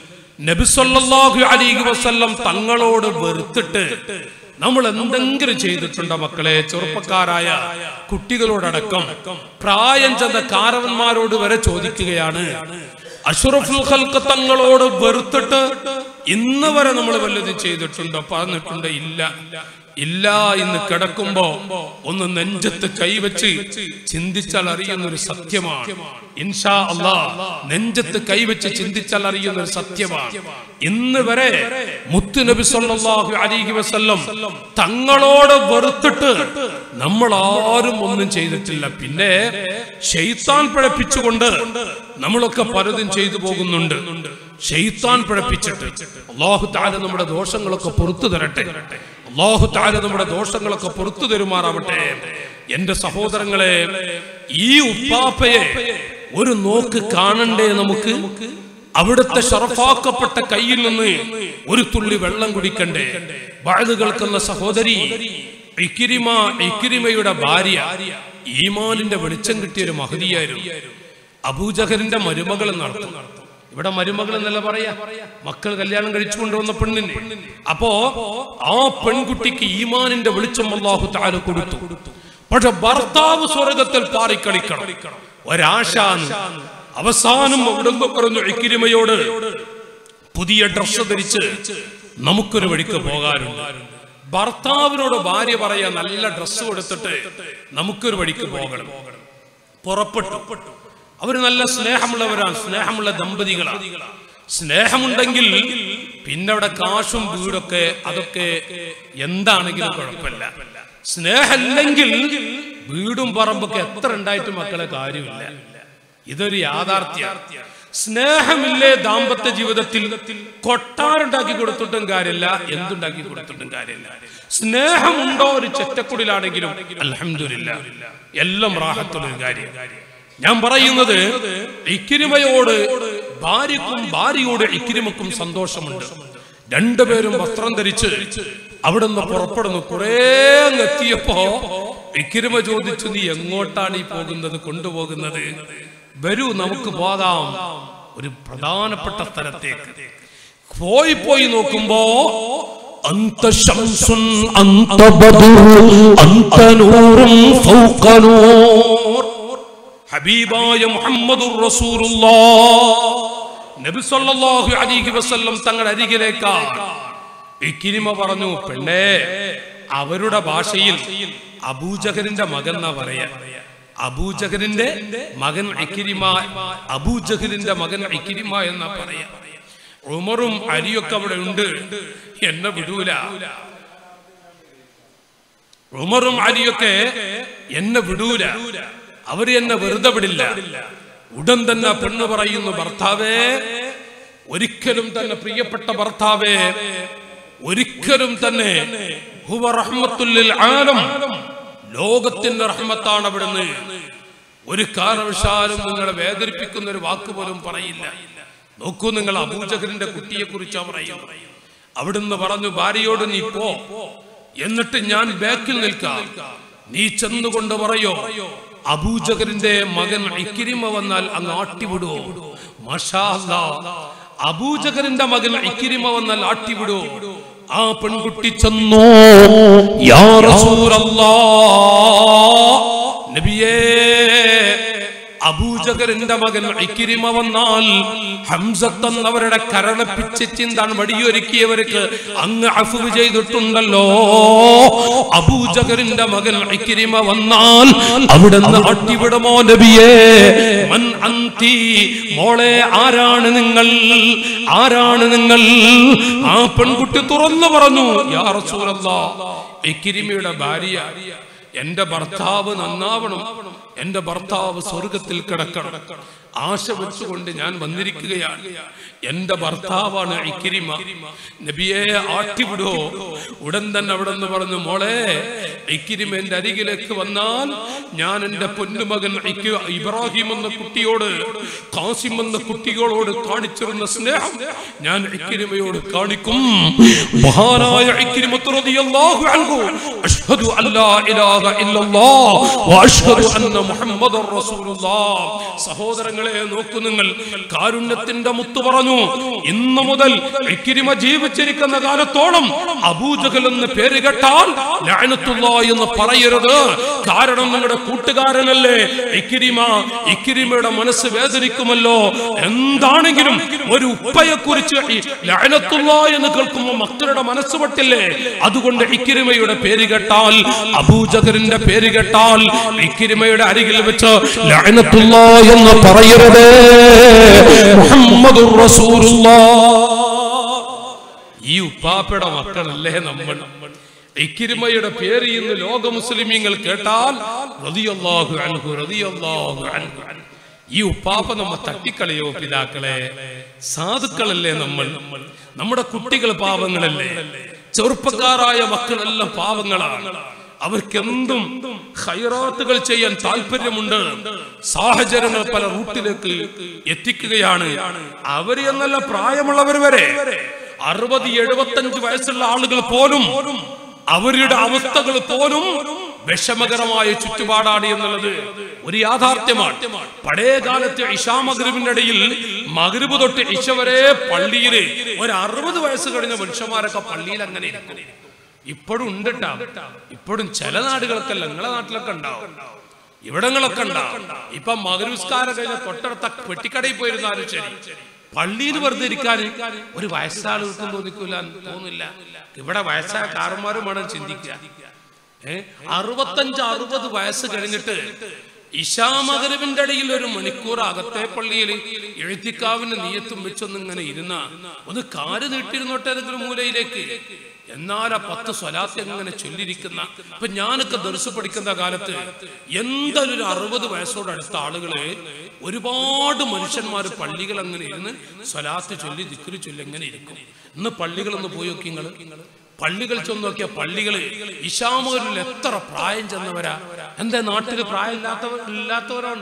നബിസൊല്ലാഹു അലൈഹി വസല്ലം തങ്ങളോട് വെറുത്തിട്ട് നമ്മൾ എന്തെങ്കിലും ചെയ്തിട്ടുണ്ടോ മക്കളെ ചെറുപ്പക്കാരായ കുട്ടികളോടടക്കം പ്രായം ചെന്ന കാരവന്മാരോട് വരെ ചോദിക്കുകയാണ് അഷറഫുൽ ഖൽക്ക് തങ്ങളോട് വെറുത്തിട്ട് ഇന്ന് വരെ നമ്മൾ വല്ലതും ചെയ്തിട്ടുണ്ടോ പറഞ്ഞിട്ടുണ്ടോ ഇല്ല ഇല്ല ഇന്ന് കിടക്കുമ്പോ ഒന്ന് നെഞ്ചത്ത് കൈവച്ച് ചിന്തിച്ചാൽ അറിയുന്ന ഒരു സത്യമാണ് ഇൻഷാ അള്ളാ നെഞ്ചത്ത് കൈവച്ച് ചിന്തിച്ചാൽ അറിയുന്ന ഒരു സത്യമാണ് ഇന്ന് വരെ മുത്തുനബി സല്ലല്ലാഹു അലൈഹി വസല്ലം തങ്ങളോട് വെറുത്തിട്ട് നമ്മൾ ആരും ഒന്നും ചെയ്തിട്ടില്ല പിന്നെ ഷെയ്ത്താൻ പിഴപ്പിച്ചുകൊണ്ട് നമ്മളൊക്കെ പലതും ചെയ്തു പോകുന്നുണ്ട് ഷെയ്ത്താൻ പിഴപ്പിച്ചിട്ട് അള്ളാഹു താല നമ്മുടെ ദോഷങ്ങളൊക്കെ പുറത്തു തരട്ടെ അള്ളാഹു താല നമ്മുടെ ദോഷങ്ങളൊക്കെ പുറത്തു തരുമാറാവട്ടെ എന്റെ സഹോദരങ്ങളെ ഈ ഉപ്പാപ്പയെ ഒരു നോക്ക് കാണണ്ടേ നമുക്ക് അവിടുത്തെ ഷറഫാക്കപ്പെട്ട കയ്യിൽ നിന്ന് ഒരു തുള്ളി വെള്ളം കുടിക്കണ്ടേ വാഴ് കേൾക്കുന്ന സഹോദരി ഇക്കിരിമ ഇക്കിരിമയുടെ ഭാര്യ ഈമാനിന്റെ വെളിച്ചം കിട്ടിയ ഒരു മഹതിയായിരുന്നു അബൂജഹലിന്റെ മരുമകൾ നടത്തും ഇവിടെ മരുമകൾ എന്നല്ല പറയാ മക്കൾ കല്യാണം കഴിച്ചു കൊണ്ടുവന്ന പെണ്ണിന് അപ്പോ ആ പെൺകുട്ടിക്ക് ഈമാനിന്റെ വെളിച്ചം അള്ളാഹു താല കൊടുത്തു പക്ഷെ ഭർത്താവ് സ്വർഗത്തിൽ പാറിക്കളിക്കണം ഒരാശാന്ന് അവസാനം അവിടുന്ന് പറഞ്ഞു ഇക്കിരിമയോട് പുതിയ ഡ്രസ് ധരിച്ച് നമുക്കൊരു വഴിക്ക് പോകാനുണ്ട് ഭർത്താവിനോട് ഭാര്യ പറയാ നല്ല ഡ്രസ്സ് കൊടുത്തിട്ട് നമുക്കൊരു വഴിക്ക് പോകണം പുറപ്പെട്ടു അവര് നല്ല സ്നേഹമുള്ളവരാണ് സ്നേഹമുള്ള ദമ്പതികളാണ് സ്നേഹമുണ്ടെങ്കിൽ പിന്നെ അവിടെ കാശും വീടൊക്കെ അതൊക്കെ എന്താണെങ്കിലും കുഴപ്പമില്ല സ്നേഹമില്ലെങ്കിൽ വീടും പറമ്പൊക്കെ എത്ര ഉണ്ടായിട്ട് മക്കളെ കാര്യമില്ല ഇതൊരു യാഥാർത്ഥ്യ സ്നേഹമില്ലേ ദാമ്പത്യ ജീവിതത്തിൽ കൊട്ടാരുണ്ടാക്കി കൊടുത്തിട്ടും കാര്യമില്ല എന്തുണ്ടാക്കി കൊടുത്തിട്ടും കാര്യമില്ല സ്നേഹമുണ്ടോ ഒരു ചെറ്റക്കുടിലാണെങ്കിലും അലഹമില്ല എല്ലാം റാഹത്തുള്ള ഒരു കാര്യം ഞാൻ പറയുന്നത് ഇക്കിരിമയോട് ഭാര്യക്കും ഭാര്യയോട് ഇക്കിരിമക്കും സന്തോഷമുണ്ട് രണ്ടുപേരും വസ്ത്രം ധരിച്ച് അവിടുന്ന് പുറപ്പെടുന്നു കുറേ അങ്ങ് എത്തിയപ്പോ ഇക്കിരിമ ചോദിച്ചു നീ എങ്ങോട്ടാണ് ഈ പോകുന്നത് കൊണ്ടുപോകുന്നത് വരൂ നമുക്ക് പോകാം ഒരു പ്രധാനപ്പെട്ട സ്ഥലത്തേക്ക് പോയി പോയി നോക്കുമ്പോ أنت شمس أنت بدر أنت نور فوق نور ഹബീബായ മുഹമ്മദുർ റസൂലുള്ളാഹ് നബി സല്ലല്ലാഹു അലൈഹി വസല്ലം തങ്ങളുടെ അരികിലേക്ക് ഇക്കിരിമ പറഞ്ഞു പെണ്ണേ അവരുടെ ഭാഷയിൽ അബൂജഹലിന്റെ മകൻ എന്നാ പറയാ അബൂജഹലിന്റെ മകൻ ഇക്കിരിമ അബൂജഹലിന്റെ മകൻ ഇക്കിരിമ എന്നാ പറയാ ഉമറും അലിയൊക്കെ അവിടെ ഉണ്ട് എന്നെ വിടൂല ഉമറും അലിയൊക്കെ എന്നെ വിടൂല അവര് എന്നെ വെറുതെ വിടില്ല ഉടൻ തന്നെ പെണ്ണ് പറയുന്നു ഭർത്താവേ ഒരിക്കലും തന്നെ പ്രിയപ്പെട്ട ഭർത്താവേ ഒരിക്കലും തന്നെ ഹുവ റഹ്മത്തുല്ലിൽ ആലം ലോകത്തിന്റെ റഹ്മത്താണ് അവിടുന്ന് ഒരു കാരണവശാലും നിങ്ങളെ വേദനിപ്പിക്കുന്ന ഒരു വാക്ക് പോലും പറയില്ല നോക്കൂ നിങ്ങൾ അബൂജഹലിന്റെ കുട്ടിയെ കുറിച്ചാ പറയുന്നത് അവിടുന്ന് പറഞ്ഞു ഭാര്യയോട് നീ പോ എന്നിട്ട് ഞാൻ ബാക്കിൽ നിൽക്കാം നീ ചെന്നുകൊണ്ട് പറയോ അബൂജഹലിന്റെ മകൻ ഇക്കിരിമ വന്നാൽ അങ്ങ് ആട്ടിവിടുവോ മാഷാ അല്ലാ. അബൂജഹലിന്റെ മകൻ ഇക്കിരിമ വന്നാൽ ആട്ടിവിടുവോ ആ പെൺകുട്ടി ചെന്നു يا رسول റസൂലല്ലാ. നബിയേ അബൂജഹലിന്റെ മകൻ ഇക്കിരിമ വന്നാൽ ഹംസത്ത് എന്നവരുടെ കരണപ്പിച്ച് ചിന്താൻ വടിയൊരുക്കിയവർക്ക് അങ്ങ് അഫുവ് ചെയ്തിട്ടുണ്ടല്ലോ അബൂജഹലിന്റെ മകൻ ഇക്കിരിമ വന്നാൽ അവിടുന്ന് അട്ടിവിടമോ നബിയേ മൻ അന്തി മോളെ ആരാണ് നിങ്ങൾ ആരാണ് നിങ്ങൾ ആ പെൺകുട്ടി തുറന്നു പറഞ്ഞു യാ റസൂലല്ലാ ഇക്കിരിമയുടെ ഭാര്യ എന്റെ ഭർത്താവ് നന്നാവണം എന്റെ ഭർത്താവ് സ്വർഗത്തിൽ കിടക്കണം ആശ വെച്ചുകൊണ്ട് ഞാൻ വന്നിരിക്കുകയാണ് എന്റെ ഭർത്താവാണ് ഇക്കിരിമ നബിയെ ആട്ടിവിടോ ഉടൻ തന്നെ അവിടെ നിന്ന് പറഞ്ഞു മോളെ ഇക്കിരിമ എന്റെ അരികിലേക്ക് വന്നാൽ ഞാൻ എന്റെ പൊന്നുമകൻ ഇക്കി- ഇബ്രാഹിം എന്ന കുട്ടിയോട് കാസിം എന്ന കുട്ടികളോട് കാണിച്ചിരുന്ന സ്നേഹം ഞാൻ ഇക്കിരിമയോട് കാണിക്കും മഹാനായ ഇക്രിമത്ത് റളിയല്ലാഹു അൻഹു അഷ്ഹദു അല്ലാ ഇലാഹ ഇല്ലല്ലാഹ് വഅഷ്ഹദു അന്ന മുഹമ്മദർ റസൂലുള്ളാഹ് സഹോദരങ്ങളെ നോക്കൂ നിങ്ങൾ കാരുണ്യത്തിന്റെ മുത്തു പറഞ്ഞു ഇന്നു മുതൽ ഇക്രിമ ജീവിച്ചിരിക്കുന്ന കാലത്തോളം അബൂജഹൽ എന്ന് പേര് കേട്ടാൽ ലഅനത്തുല്ലാഹി എന്ന് പറയരുത് കാരണം നിങ്ങളുടെ കൂട്ടുകാരനല്ലേ ഇക്രിമ ഇക്രിമയുടെ മനസ്സ് വേദനിക്കുമല്ലോ എന്താണെങ്കിലും ഒരു ഉപ്പയെ കുറിച്ച് എന്ന് കേൾക്കുമ്പോൾ മക്കളുടെ മനസ്സ് പൊട്ടില്ലേ അതുകൊണ്ട് ഇക്കിരിമയുടെ പേര് കേട്ടാൽ അബൂജഹറിന്റെ പേര് കേട്ടാൽ ഇക്കിരിമയുടെ അരികിൽ വെച്ച് ലഅനത്തുള്ള എന്ന് പറയരുത് മുഹമ്മദുർ റസൂലുള്ളാഹ് ഈ ഉപ്പാപ്പയുടെ മക്കളല്ലേ നമ്മൾ ഇക്കിരിമയുടെ പേര് ഇന്ന് ലോക മുസ്ലിമീങ്ങൾ കേട്ടാൽ റളിയല്ലാഹു അൻഹു റളിയല്ലാഹു അൻഹു ഈ ഉപ്പാപ്പ നമ്മ തട്ടിക്കളയോ പിതാക്കളെ സാധുക്കളല്ലേ നമ്മൾ നമ്മുടെ കുട്ടികൾ പാവങ്ങളല്ലേ ചെറുപ്പക്കാരായ മക്കളെല്ലാം പാവങ്ങളാണ് അവർക്ക് എന്തും ഹൈറാത്തുകൾ ചെയ്യാൻ താല്പര്യമുണ്ട് സാഹചര്യങ്ങൾ പല റൂട്ടിലേക്ക് എത്തിക്കുകയാണ് അവര് എന്നല്ല പ്രായമുള്ളവർ വരെ അറുപത് എഴുപത്തഞ്ച് വയസ്സുള്ള ആളുകൾ പോലും അവരുടെ അവസ്ഥകൾ പോലും വിഷമകരമായ ചുറ്റുപാടാണ് എന്നുള്ളത് ഒരു യാഥാർത്ഥ്യമാണ് പഴയ കാലത്തെ ഇഷാ മഗ്രിബിന്റെ ഇടയിൽ മഗ്രിബ് തൊട്ട് ഇഷ വരെ പള്ളിയില് ഒരു അറുപത് വയസ്സ് കഴിഞ്ഞ മനുഷ്യന്മാരൊക്കെ പള്ളിയിൽ അങ്ങനെ ഇരിക്കും ഇപ്പോഴും ഉണ്ട് ട്ടാ. ഇപ്പോഴും ചില നാടുകൾക്കല്ല നിങ്ങളെ നാട്ടിലൊക്കെ ഉണ്ടാവും ഇവിടങ്ങളൊക്കെ ഉണ്ടാവും ഇപ്പൊ മകരവിസ്കാരം കഴിഞ്ഞ തൊട്ടടുത്ത പെട്ടിക്കടയിൽ പോയിരുന്നാലും ശരി പള്ളിയിൽ വെറുതെ ഇരിക്കാൻ ഒരു വയസ്സാളുകൾക്കും തോന്നിക്കൂല തോന്നില്ല ഇവിടെ വയസ്സായ കാരന്മാരും വേണം ചിന്തിക്കുക ഏ അറുപത്തഞ്ച് അറുപത് വയസ്സ് കഴിഞ്ഞിട്ട് ഇഷാമകരവിന്റെ ഇടയിൽ ഒരു മണിക്കൂർ അകത്തെ പള്ളിയിൽ എഴുത്തിക്കാവിന്റെ നീയത്തും വെച്ചൊന്ന് ഇങ്ങനെ ഇരുന്ന ഒന്ന് കാല് നീട്ടിരുന്നോട്ടെ ഏതെങ്കിലും മൂലയിലേക്ക് എന്നാൽ ആ പത്ത് സ്വലാത്ത് എങ്ങനെ ചൊല്ലിരിക്കുന്ന ഇപ്പൊ ഞാനൊക്കെ ദർശ പഠിക്കുന്ന കാലത്ത് എന്തായാലും ഒരു അറുപത് വയസ്സോട് അടുത്ത ആളുകള് ഒരുപാട് മനുഷ്യന്മാർ പള്ളികൾ അങ്ങനെ ഇരുന്ന് സ്വലാത്ത് ചൊല്ലി ദിക്കറി ചൊല്ലി എങ്ങനെ ഇരിക്കും ഇന്ന് പള്ളികളൊന്ന് പോയി നോക്കി നിങ്ങള് പള്ളികൾ ചെന്ന് നോക്കിയ പള്ളികള് ഇഷാമൂരിൽ എത്ര പ്രായം ചെന്നവരാ എന്താ നാട്ടിൽ പ്രായമില്ലാത്തവർ ഇല്ലാത്തവരാണ്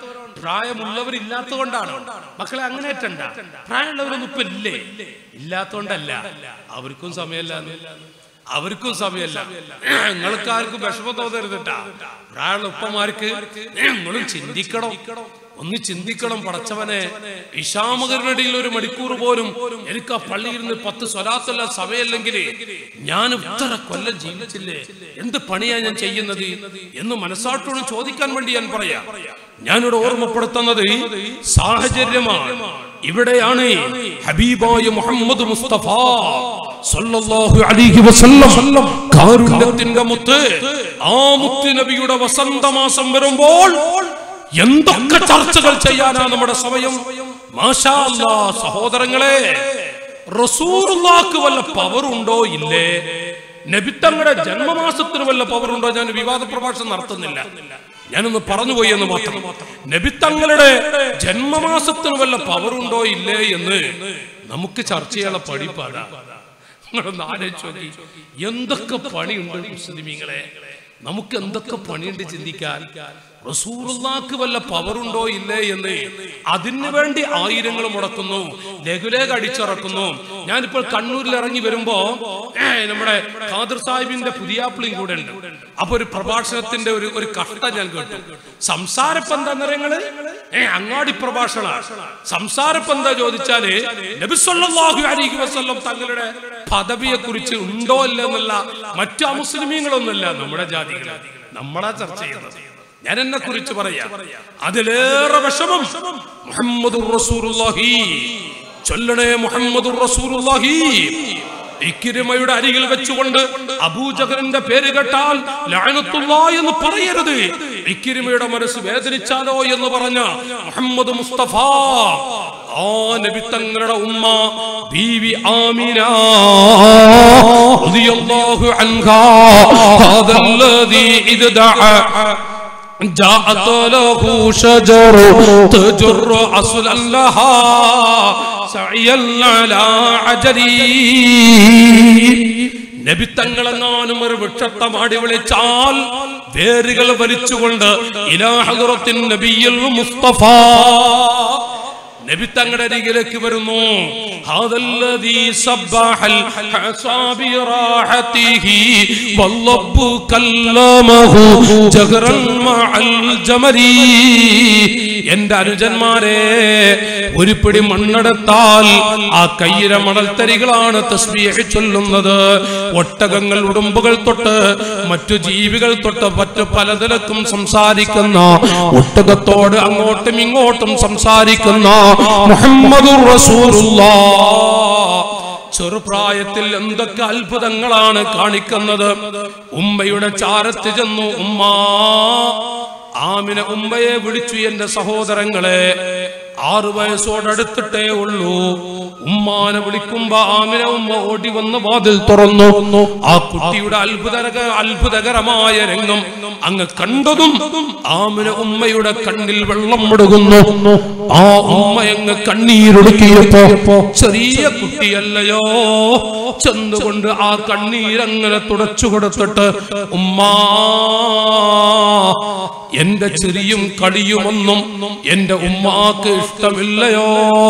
പ്രായമുള്ളവരില്ലാത്തതുകൊണ്ടാണ് മക്കളെ അങ്ങനെ ഏറ്റണ്ട പ്രായമുള്ളവരൊന്നും ഇപ്പൊ ഇല്ലേ ഇല്ലാത്തോണ്ടല്ല അവർക്കും സമയമല്ല അവർക്കും സമയമല്ല നിങ്ങൾക്ക് ആർക്കും വിഷമം തോന്നരുതട്ടാ പ്രായമുള്ള ഉപ്പമാർക്ക് നിങ്ങളും ചിന്തിക്കണം ഒന്ന് ചിന്തിക്കണം പടച്ചവനെ ഇഷാമകരുടെ ഇടയിൽ ഒരു മണിക്കൂർ പോലും എനിക്ക് ആ പള്ളിയിൽ നിന്ന് പത്ത് സ്വലാത്തല്ല സമയല്ലെങ്കിൽ ഞാൻ ഇത്ര കൊല്ലം ജീവിച്ചില്ലേ എന്ത് പണിയാ ഞാൻ ചെയ്യുന്നത് എന്ന് മനസ്സാട്ടോട് ചോദിക്കാൻ വേണ്ടി ഞാൻ പറയാം ഞാനിവിടെ ഓർമ്മപ്പെടുത്തുന്നത് സാഹചര്യമാണ് ഇവിടെയാണ് ഹബീബായ മുഹമ്മദ് മുസ്തഫ സല്ലല്ലാഹു അലൈഹി വസല്ലം കാരുണ്യത്തിന്റെ മുത്ത് ആ മുത്ത് നബിയുടെ വസന്തമാസം വരുമ്പോൾ എന്തൊക്കെ ചർച്ചകൾ ചെയ്യാനാ നമ്മുടെ സമയം മാഷാ അല്ലാ സഹോദരങ്ങളെ റസൂറുള്ളാക്ക് വല്ല പവർ ഉണ്ടോ ഇല്ലേ നബിത്തങ്ങളുടെ ജന്മമാസത്തിന് വല്ല പവർ ഉണ്ടോ ഞാൻ വിവാദ പ്രഭാഷണം നടത്തുന്നില്ല ഞാനൊന്ന് പറഞ്ഞുപോയി എന്ന് മാത്രം നബിത്തങ്ങളുടെ ജന്മമാസത്തിന് വല്ല പവർ ഉണ്ടോ ഇല്ലേ എന്ന് നമുക്ക് ചർച്ച ചെയ്യാനുള്ള പഠിപ്പാടാ നിങ്ങളൊന്ന് ആലോചിച്ച് നോക്കി എന്തൊക്കെ പണിയുണ്ട് മുസ്ലിമീങ്ങളെ നമുക്ക് എന്തൊക്കെ പണിയുണ്ട് ചിന്തിക്കാൻ റസൂറുള്ളാക്ക് വല്ല പവറുണ്ടോ ഇല്ലേ എന്ന് അതിനു വേണ്ടി ആയിരങ്ങൾ മുടക്കുന്നു ലഘുലേഖ അടിച്ചിറക്കുന്നു ഞാനിപ്പോൾ കണ്ണൂരിൽ ഇറങ്ങി വരുമ്പോ ഏ, നമ്മുടെ ഖാദർ സാഹിബിന്റെ പുതിയാപ്പിളിയും കൂടെ ഉണ്ട് അപ്പൊ ഒരു പ്രഭാഷണത്തിന്റെ ഒരു ഒരു കഷ്ട ഞാൻ കേട്ടു സംസാരപ്പന്ത നിറങ്ങള് ഏ അങ്ങാടി പ്രഭാഷണ സംസാരപ്പന്ത ചോദിച്ചാല് നബിസ്വല്ലാഹു അലൈഹി വസല്ലം തങ്ങളുടെ പദവിയെ കുറിച്ച് ഉണ്ടോ ഇല്ല എന്നുള്ള മറ്റു അമുസ്ലിമീങ്ങളൊന്നുമല്ല നമ്മുടെ ജാതികൾ നമ്മളാ ചർച്ച ചെയ്യുന്നത് ഞാൻ എന്നെ കുറിച്ച് പറയാം അതിലേറെ വിഷമം മുഹമ്മദ് റസൂലുള്ളാഹി ചൊല്ലണേ മുഹമ്മദ് റസൂലുള്ളാഹി ഇക്കിരിമയുടെ അരികിൽ വെച്ചുകൊണ്ട് അബൂജഹലിന്റെ പേര് കേട്ടാൽ ലഅനത്തുള്ള എന്ന് പറയരുത് ഇക്കിരിമയുടെ മനസ്സ് വേദനിച്ചാലോ എന്ന് പറഞ്ഞ മുഹമ്മദ് മുസ്തഫ ആ നബി തങ്ങളുടെ ഉമ്മ ബീവി ആമിന റളിയല്ലാഹു അൻഹാ ഹാദല്ലദീ ഇദ് ദഅ جاءت له شجر تجر أصلا لها سعيا على عجلي നബി തങ്ങളെങ്ങാനും ഒരു വൃക്ഷത്തെ മാടി വിളിച്ചാൽ വേരുകൾ വലിച്ചുകൊണ്ട് ഇലാഹുറത്തിൻ നബിയിൽ മുസ്തഫ നബി തങ്ങളുടെ അരികിലേക്ക് വരുന്നു ഹാദല്ലദീ സബ്ബഹൽ ഹസാബി റാഹതിഹി വല്ലബ്ബു കല്ലമഹു ജഹറൻ മഅൽ ജമരി എന്റെ അനുജന്മാരെ ഒരു പിടി മണ്ണെടുത്താൽ ആ കയ്യിലെ മണൽത്തരികളാണ് തസ്ബീഹ് ചൊല്ലുന്നത് ഒട്ടകങ്ങൾ ഉടുമ്പുകൾ തൊട്ട് മറ്റു ജീവികൾ തൊട്ട് മറ്റു പലതരക്കും സംസാരിക്കുന്ന ഒട്ടകത്തോട് അങ്ങോട്ടും ഇങ്ങോട്ടും സംസാരിക്കുന്ന മുഹമ്മദുർ റസൂലുള്ളാഹ് ചെറുപ്രായത്തിൽ എന്തൊക്കെ അത്ഭുതങ്ങളാണ് കാണിക്കുന്നത് ഉമ്മയുടെ ചാരത്ത് ചെന്നു ഉമ്മ ആമിന ഉമ്മയെ വിളിച്ചു എന്റെ സഹോദരങ്ങളെ ആറു വയസ്സോടടുത്തിട്ടേ ഉള്ളൂ ഉമ്മാനെ വിളിക്കുമ്പോ ആമിന ഉമ്മ ഓടി വന്ന് വാതിൽ തുറന്നു ആ കുട്ടിയുടെ അത്ഭുതക അത്ഭുതകരമായ രംഗം അങ്ങ് കണ്ടതും ആമിന ഉമ്മയുടെ കണ്ണിൽ വെള്ളം മുടകുന്നു ആ ഉമ്മ അങ്ങ് കണ്ണീരൊടുക്കിയപ്പോ ചെറിയ കുട്ടിയല്ലയോ ചെന്നുകൊണ്ട് ആ കണ്ണീരങ്ങനെ തുടച്ചു കൊടുത്തിട്ട് ഉമ്മാ എന്റെ ചെറിയും കളിയുമൊന്നും എന്റെ ഉമ്മാക്ക് ഇഷ്ടമില്ലയോ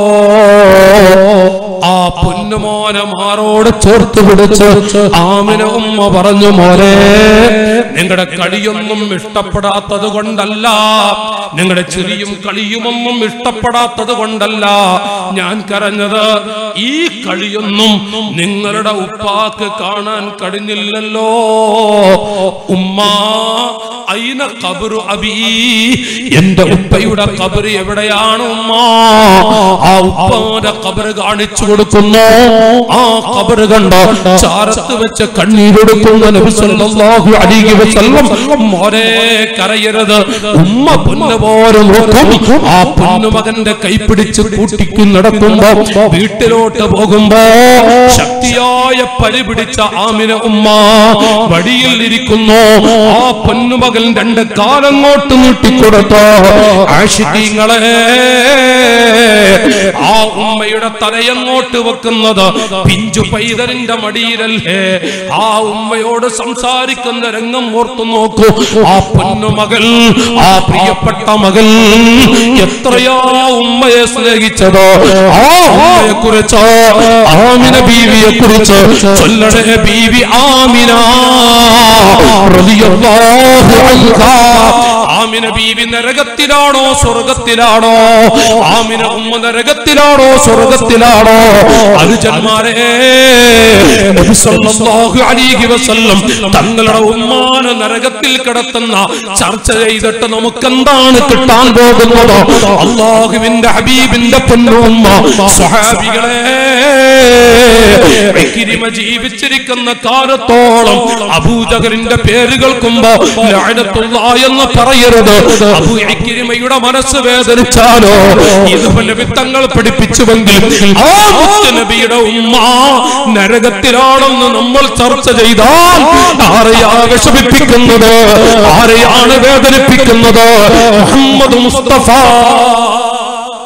ആ പൊന്നുമോനെ മാറോട് ചേർത്ത് പിടിച്ച് ആമിന ഉമ്മ പറഞ്ഞു മോനെ നിങ്ങളുടെ കളിയൊന്നും ഇഷ്ടപ്പെടാത്തത് കൊണ്ടല്ല നിങ്ങളുടെ ചെറിയും കളിയുമൊന്നും ഇഷ്ടപ്പെടാത്തത് കൊണ്ടല്ല ഞാൻ കരഞ്ഞത് ഈ കളിയൊന്നും നിങ്ങളുടെ ഉപ്പാക്ക് കാണാൻ കഴിഞ്ഞില്ലല്ലോ ഉമ്മ ഐന ഖബറു അബീ എന്റെ ഉപ്പയുടെ ഖബർ എവിടെയാണ് ഉമ്മ ആ ഉപ്പാന്റെ ഖബർ കാണിച്ചു കൊടുക്കുന്നു ആ ഖബർ കണ്ടോ ചാരത്ത് വെച്ച് കണ്ണീരൊടുക്കുന്ന നബി സല്ലല്ലാഹു അലൈഹി വസല്ലം മോനെ കരയരുത് ഉമ്മ പൊന്നു പോലെ നോക്കും ആ പൊന്നുമകന്റെ കൈപിടിച്ച് കൂട്ടിക്ക് നടക്കുമ്പോ വീട്ടിലോട്ട് പോകുമ്പോ ശക്തിയായ പരി പിടിച്ച ആമിന ഉമ്മ വടിയിൽ ഇരിക്കുന്നു ആ പൊന്നുമകൻ രണ്ട് കാലങ്ങോട്ട് നീട്ടിക്കൊടുത്തു ആഷിക്കീങ്ങളെ ആ ഉമ്മയുടെ തലയങ്ങോട്ട് വെക്കുന്നത് പിഞ്ചു പൈതലിന്റെ മടിയിലല്ലേ ആ ഉമ്മയോട് സംസാരിക്കുന്ന രംഗം ഓർത്തു നോക്കൂ ആ പൊന്നുമകൾ ആ പ്രിയപ്പെട്ട മകൾ എത്രയാ ഉമ്മയെ സ്നേഹിച്ചതോ ആ ഉമ്മയെ കുറിച്ച് ആമിന ബീവിയെ കുറിച്ച് ചൊല്ലണേ ബീവി ആമിന റളിയല്ലാഹു അൻഹാ. ആമിന ബീവി നരകത്തിലാണോ സ്വർഗത്തിലാണോ ആമിന ഉമ്മ നരകത്തിലാണോ സ്വർഗത്തിലാണോ അനുജന്മാരെ നബി സല്ലല്ലാഹു അലൈഹി വസല്ലം തങ്ങളുടെ ഉമ്മാനെ നരകത്തിൽ കിടത്തുന്ന ചർച്ച ചെയ്തിട്ട് നമുക്ക് എന്താണ് കിട്ടാൻ പോകുന്നത് അള്ളാഹുവിന്റെ ഹബീബിന്റെ പൊന്നുമ്മ സ്വഹാബികളെ ഇക്രിമ ജീവിച്ചിരിക്കുന്ന കാലത്തോളം അബൂജഹലിന്റെ പേര് കേൾക്കുമ്പോ ലഅനത്തുള്ള എന്ന് പറയരുത് അബൂ ഇക്രിമയുടെ മനസ്സ് വേദനിച്ചാലോ ഇതുപോലെ വിത്തങ്ങൾ പഠിപ്പിച്ചുവെങ്കിൽ ആ നബിയുടെ ഉമ്മ നരകത്തിലാണെന്ന് നമ്മൾ ചർച്ച ചെയ്താൽ ആരെയാ വിഷമിപ്പിക്കുന്നത് ആരെയാണ് വേദനിപ്പിക്കുന്നത് മുഹമ്മദ് മുസ്തഫ